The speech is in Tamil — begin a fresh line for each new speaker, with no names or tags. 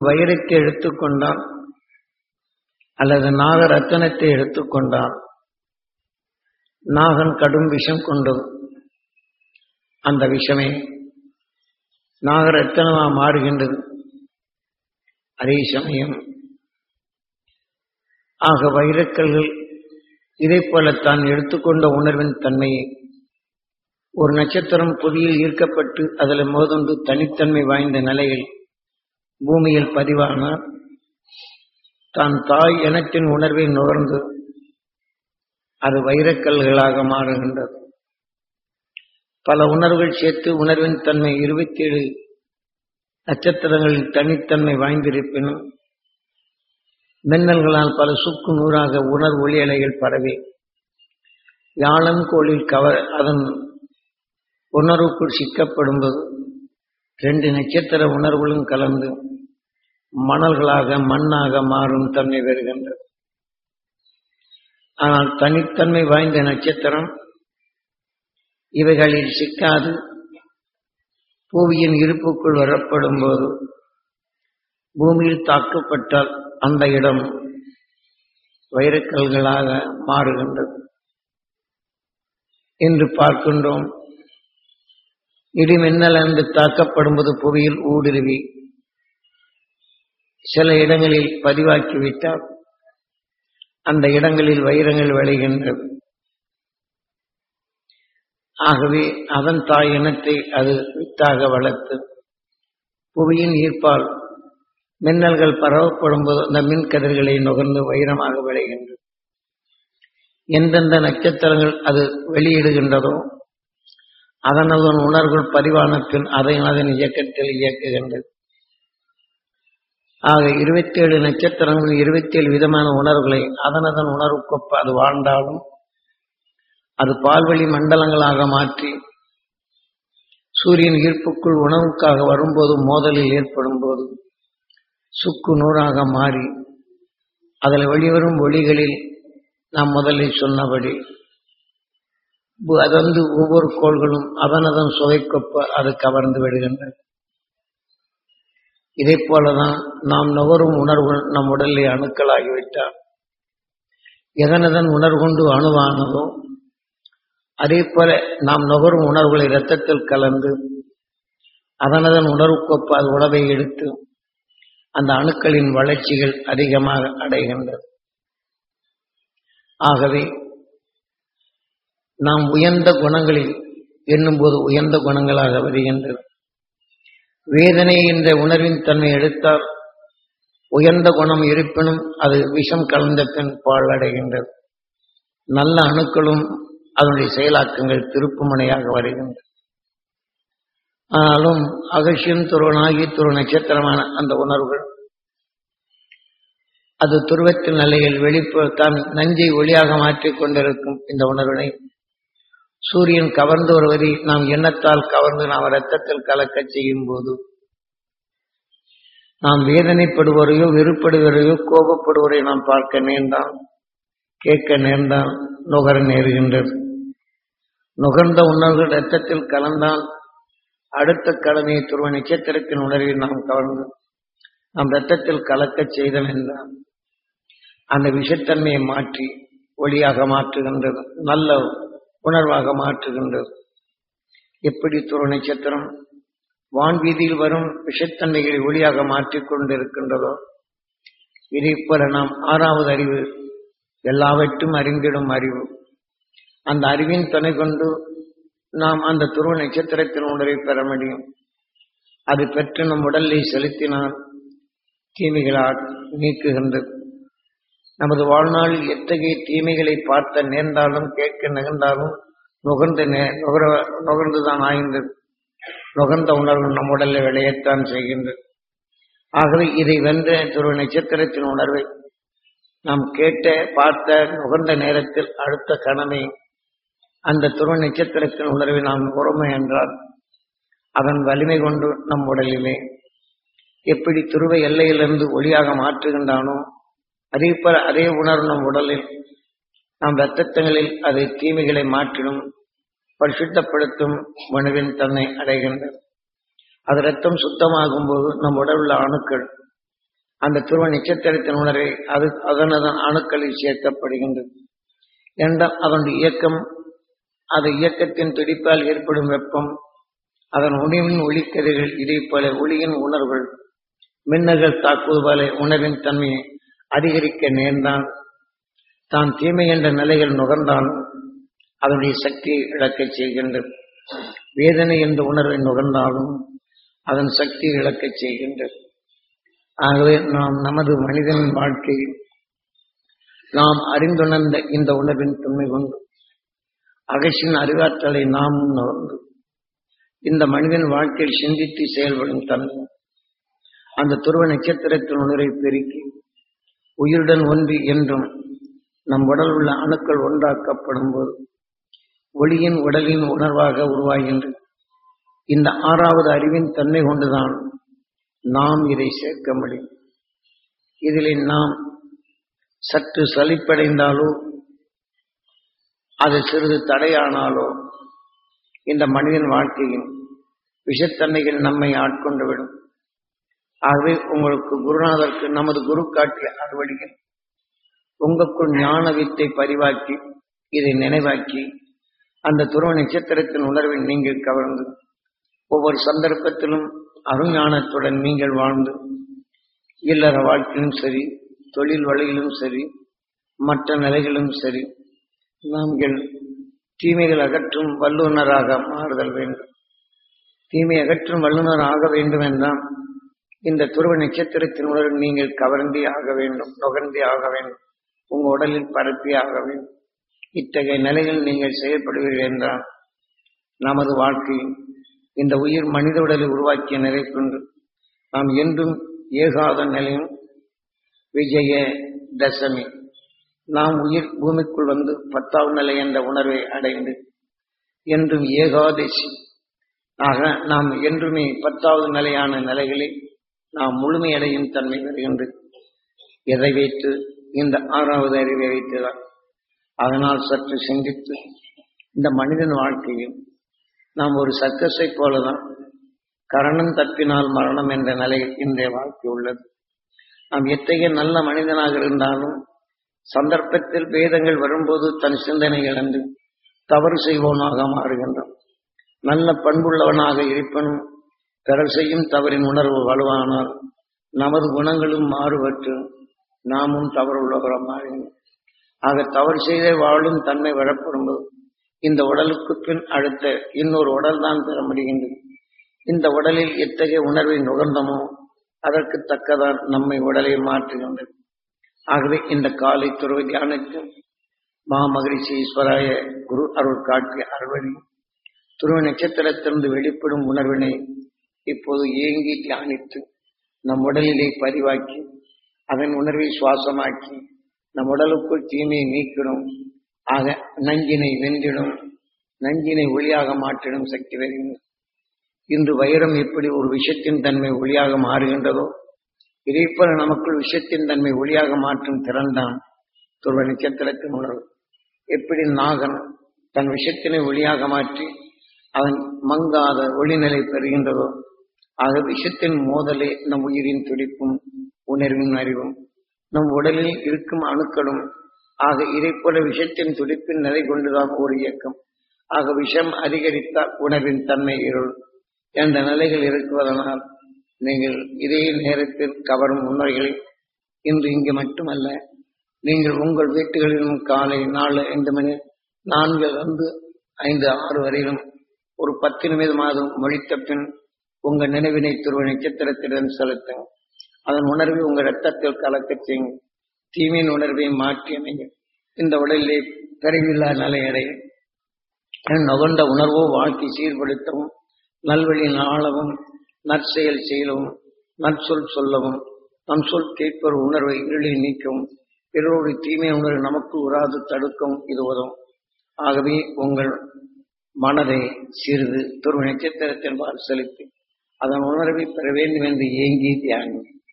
வைரத்தை எடுத்துக்கொண்டால் அல்லது நாக ரத்தனத்தை எடுத்துக்கொண்டால் நாகன் கடும் விஷம் கொண்டது அந்த விஷமே நாகரத்தனமாக மாறுகின்றது அதே சமயம் ஆக வைரக்கல்கள் இதை போல தான் எடுத்துக்கொண்ட உணர்வின் தன்மையை ஒரு நட்சத்திரம் புவியில் ஈர்க்கப்பட்டு அதில் மோதொன்று தனித்தன்மை வாய்ந்த நிலையில் பூமியில் பதிவானார் தான் தாய் இனத்தின் உணர்வை நுகர்ந்து அது வைரக்கல்களாக மாறுகின்றது பல உணர்வுகள் சேர்த்து உணர்வின் தன்மை இருபத்தி ஏழு நட்சத்திரங்களில் தனித்தன்மை வாய்ந்திருப்பினும் மின்னல்களால் பல சுக்கு நூறாக உணர்வு ஒளி அலைகள் பரவி யாழங்கோளில் கவர் அதன் உணர்வுக்குள் சிக்கப்படும்போது ரெண்டு நட்சத்திர உணர்வுகளும் கலந்து மணல்களாக மண்ணாக மாறும் தன்மை பெறுகின்றது ஆனால் தனித்தன்மை வாய்ந்த நட்சத்திரம் இவைகளில் சிக்காது பூமியின் இருப்புக்குள் வரப்படும் போது பூமியில் தாக்கப்பட்டால் அந்த இடம் வைரக்கல்களாக மாறுகின்றது என்று பார்க்கின்றோம் இடிமின்னல் என்று தாக்கப்படும்போது புவியில் ஊடுருவி சில இடங்களில் பதிவாக்கிவிட்டால் அந்த இடங்களில் வைரங்கள் விளைகின்றது ஆகவே அதன் தாய் இனத்தை அது வித்தாக வளர்த்து புவியின் ஈர்ப்பால் மின்னல்கள் பரவப்படும் போது அந்த மின் கதிர்களை நுகர்ந்து வைரமாக விளைகின்றது எந்தெந்த நட்சத்திரங்கள் அது வெளியிடுகின்றதோ அதன் அதன் உணர்வுகள் பதிவான பின் அதை அதன் இயக்கத்தில் இயக்குகின்றது ஆக இருபத்தி ஏழு நட்சத்திரங்கள் இருபத்தி ஏழு விதமான உணர்வுகளை அதன் அதன் உணர்வுக்கொப்ப அது வாழ்ந்தாலும் அது பால்வழி மண்டலங்களாக மாற்றி சூரியன் ஈர்ப்புக்குள் உணவுக்காக வரும்போது மோதலில் ஏற்படும் போது சுக்கு நூறாக மாறி அதில் வெளிவரும் ஒளிகளில் நாம் முதலில் சொன்னபடி அது வந்து ஒவ்வொரு கோள்களும் அதன் அதன் சுவைக்கொப்ப அது கவர்ந்து விடுகின்றது இதை போலதான் நாம் நுகரும் உணர்வுகள் நம் உடலில் அணுக்களாகிவிட்டால் எதனதன் உணர்வு கொண்டு அணுவானதோ அதே போல நாம் நுகரும் உணர்வுகளை இரத்தத்தில் கலந்து அதனதன் உணர்வுக்கொப்ப அது உணவை எடுத்து அந்த அணுக்களின் வளர்ச்சிகள் அதிகமாக அடைகின்றது ஆகவே நாம் உயர்ந்த குணங்களில் எண்ணும்போது உயர்ந்த குணங்களாக வருகின்றது வேதனை என்ற உணர்வின் தன்மை எடுத்தால் உயர்ந்த குணம் இருப்பினும் அது விஷம் கலந்த பின் பால் அடைகின்றது நல்ல அணுக்களும் அதனுடைய செயலாக்கங்கள் திருப்புமுனையாக வருகின்றன ஆனாலும் அகசியம் துருவனாகி துருவ நட்சத்திரமான அந்த உணர்வுகள் அது துருவத்தின் நிலையில் வெளிப்பு தான் நஞ்சை ஒளியாக மாற்றிக் கொண்டிருக்கும் இந்த உணர்வினை சூரியன் கவர்ந்து வருவதை நாம் எண்ணத்தால் கவர்ந்து நாம் ரத்தத்தில் கலக்கச் செய்யும் போது நாம் வேதனைப்படுவரையோ வெறுப்படுவரையோ கோபப்படுவரை நாம் பார்க்க நேர்ந்தால் கேட்க நேர்ந்தால் நுகர நேருகின்றது நுகர்ந்த உணர்வுகள் ரத்தத்தில் கலந்தால் அடுத்த கடமையை துருவ நட்சத்திரத்தின் உணர்வில் நாம் கவர்ந்து நாம் ரத்தத்தில் கலக்கச் செய்தோம் என்றால் அந்த விஷத்தன்மையை மாற்றி ஒளியாக மாற்றுகின்றது நல்ல உணர்வாக மாற்றுகின்றது எப்படி துருவ நட்சத்திரம் வான்வீதியில் வரும் விஷத்தன்மைகளை ஒளியாக மாற்றிக் கொண்டிருக்கின்றதோ இதை போல நாம் ஆறாவது அறிவு எல்லாவற்றும் அறிந்திடும் அறிவு அந்த அறிவின் துணை கொண்டு நாம் அந்த துருவ நட்சத்திரத்தின் உணர்வை பெற முடியும் அது பெற்று நம் உடலை செலுத்தினால் தீமைகளால் நீக்குகின்றது நமது வாழ்நாளில் எத்தகைய தீமைகளை பார்த்த நேர்ந்தாலும் கேட்க நிகழ்ந்தாலும் நுகர்ந்த நுகர நுகர்ந்துதான் ஆகின்றது நுகர்ந்த உணர்வு நம் உடலில் விளையத்தான் செய்கின்றது ஆகவே இதை வென்ற துருவ நட்சத்திரத்தின் உணர்வை நாம் கேட்ட பார்த்த நுகர்ந்த நேரத்தில் அடுத்த கணமே அந்த துருவ நட்சத்திரத்தின் உணர்வை நாம் உறமை என்றால் அதன் வலிமை கொண்டு நம் உடலிலே எப்படி துருவ எல்லையிலிருந்து ஒளியாக மாற்றுகின்றானோ அதே போல அதே உணர்வு நம் உடலில் நம் இரத்தத்தங்களில் அது தீமைகளை மாற்றிடும் பரிசுத்தப்படுத்தும் உணவின் தன்னை அடைகின்றது அது ரத்தம் சுத்தமாகும் போது நம் உடல் உள்ள அணுக்கள் அந்த துருவ நட்சத்திரத்தின் உணர்வை அது அதனதன் அணுக்களில் சேர்க்கப்படுகின்றது என்றால் அதனுடைய இயக்கம் அது இயக்கத்தின் துடிப்பால் ஏற்படும் வெப்பம் அதன் உணவின் ஒளிக்கதிர்கள் இதே போல ஒளியின் உணர்வுகள் மின்னல்கள் தாக்குவது போல உணவின் தன்மையை அதிகரிக்க நேர்ந்தான் தான் தீமை என்ற நிலைகள் நுகர்ந்தாலும் அதனுடைய சக்தியை இழக்கச் செய்கின்றது வேதனை என்ற உணர்வை நுகர்ந்தாலும் அதன் சக்தியை இழக்கச் செய்கின்றது ஆகவே நாம் நமது மனிதனின் வாழ்க்கையில் நாம் அறிந்துணர்ந்த இந்த உணர்வின் தன்மை கொண்டு அகசின் அறிவாற்றலை நாம் நுகர்ந்து இந்த மனிதன் வாழ்க்கையில் சிந்தித்து செயல்படும் தன்மை அந்த துருவ நட்சத்திரத்தின் உணர்வை பெருக்கி உயிருடன் ஒன்றி என்றும் நம் உடல் உள்ள அணுக்கள் ஒன்றாக்கப்படும் போது ஒளியின் உடலின் உணர்வாக உருவாகின்றது இந்த ஆறாவது அறிவின் தன்மை கொண்டுதான் நாம் இதை சேர்க்க முடியும் இதில் நாம் சற்று சலிப்படைந்தாலோ அது சிறிது தடையானாலோ இந்த மனிதன் வாழ்க்கையின் விஷத்தன்மைகள் நம்மை ஆட்கொண்டுவிடும் ஆகவே உங்களுக்கு குருநாதருக்கு நமது குரு காட்டிய அறுவடிகள் உங்களுக்குள் ஞான வித்தை பதிவாக்கி இதை நினைவாக்கி அந்த துருவ நட்சத்திரத்தின் உணர்வை நீங்கள் கவர்ந்து ஒவ்வொரு சந்தர்ப்பத்திலும் அருஞானத்துடன் நீங்கள் வாழ்ந்து இல்லற வாழ்க்கையிலும் சரி தொழில் வழியிலும் சரி மற்ற நிலைகளிலும் சரி நாங்கள் தீமைகள் அகற்றும் வல்லுநராக மாறுதல் வேண்டும் தீமை அகற்றும் வல்லுநர் ஆக வேண்டும் என்றால் இந்த துருவ நட்சத்திரத்தின் உணர்வு நீங்கள் கவர்ந்தே ஆக வேண்டும் நுகர்ந்தே ஆக வேண்டும் உங்க உடலில் பரப்பி ஆக வேண்டும் இத்தகைய நிலையில் நீங்கள் செயல்படுவீர்கள் என்றால் நமது வாழ்க்கையில் இந்த உயிர் மனித உடலை உருவாக்கிய நிலை கொண்டு நாம் என்றும் ஏகாத நிலையும் விஜய தசமி நாம் உயிர் பூமிக்குள் வந்து பத்தாவது நிலை என்ற உணர்வை அடைந்து என்றும் ஏகாதசி ஆக நாம் என்றுமே பத்தாவது நிலையான நிலைகளில் நாம் முழுமையடையும் தன்மை வருகின்றது எதை வைத்து இந்த ஆறாவது அறிவை வைத்துதான் அதனால் சற்று சிந்தித்து இந்த மனிதன் வாழ்க்கையில் நாம் ஒரு சர்க்கஸை போலதான் கரணம் தப்பினால் மரணம் என்ற நிலையில் இன்றைய வாழ்க்கை உள்ளது நாம் எத்தகைய நல்ல மனிதனாக இருந்தாலும் சந்தர்ப்பத்தில் பேதங்கள் வரும்போது தன் சிந்தனை இழந்து தவறு செய்வோனாக மாறுகின்றோம் நல்ல பண்புள்ளவனாக இருப்பனும் பிறர் செய்யும் தவறின் உணர்வு வலுவானால் நமது குணங்களும் மாறுபட்டு நாமும் தவறு உள்ளவரம் மாறினோம் ஆக தவறு செய்த வாழும் தன்மை வரப்படும்போது இந்த உடலுக்கு பின் அடுத்த இன்னொரு உடல் தான் பெற முடிகின்றது இந்த உடலில் எத்தகைய உணர்வை நுகர்ந்தமோ அதற்கு தக்கதான் நம்மை உடலை மாற்றுகின்றது ஆகவே இந்த காலை துறவு தியானத்தில் மா மகிழ்ச்சி ஈஸ்வராய குரு அருள் காட்டிய அறுவடி துருவ நட்சத்திரத்திலிருந்து வெளிப்படும் உணர்வினை இப்போது ஏங்கி தியானித்து நம் உடலிலே பதிவாக்கி அதன் உணர்வை சுவாசமாக்கி நம் உடலுக்குள் தீமையை நீக்கிடும் ஆக நஞ்சினை வென்றிடும் நஞ்சினை ஒளியாக மாற்றிடும் சக்தி வருகின்றது இன்று வைரம் எப்படி ஒரு விஷத்தின் தன்மை ஒளியாக மாறுகின்றதோ இதேபோல நமக்குள் விஷத்தின் தன்மை ஒளியாக மாற்றும் திறன்தான் துருவ நட்சத்திரத்தின் உணர்வு எப்படி நாகன் தன் விஷத்தினை ஒளியாக மாற்றி அவன் மங்காத ஒளிநிலை பெறுகின்றதோ ஆக விஷத்தின் மோதலே நம் உயிரின் துடிப்பும் உணர்வின் அறிவும் நம் உடலில் இருக்கும் அணுக்களும் ஆக இதை போல விஷத்தின் துடிப்பின் நிலை கொண்டுதான் ஒரு இயக்கம் ஆக விஷம் அதிகரித்தால் உணர்வின் தன்மை இருள் என்ற நிலைகள் இருக்குவதனால் நீங்கள் இதே நேரத்தில் கவரும் முன்னோர்களை இன்று இங்கு மட்டுமல்ல நீங்கள் உங்கள் வீட்டுகளிலும் காலை நாலு ஐந்து மணி நான்கிலிருந்து ஐந்து ஆறு வரையிலும் ஒரு பத்து நிமிடமாதம் மொழித்த பின் உங்கள் நினைவினை துருவ நட்சத்திரத்திடம் செலுத்துங்க அதன் உணர்வை உங்கள் ரத்தத்தில் கலக்கச் செய்யுங்க தீமையின் உணர்வை மாற்றி அமைங்க இந்த உடலிலே பிறவில்லா நிலையடையும் நுகர்ந்த உணர்வோ வாழ்க்கை சீர்படுத்தவும் நல்வழி நாளவும் நற்செயல் செய்யவும் நற்சொல் சொல்லவும் நம் சொல் கேட்பவர் உணர்வை இருளை நீக்கவும் பிறருடைய தீமை உணர்வு நமக்கு உராது தடுக்கவும் இது உதவும் ஆகவே உங்கள் மனதை சிறிது துருவ நட்சத்திரத்தின்பால் செலுத்தி அதன் உணர்வை பெற வேண்டும் என்று ஏங்கி தியானி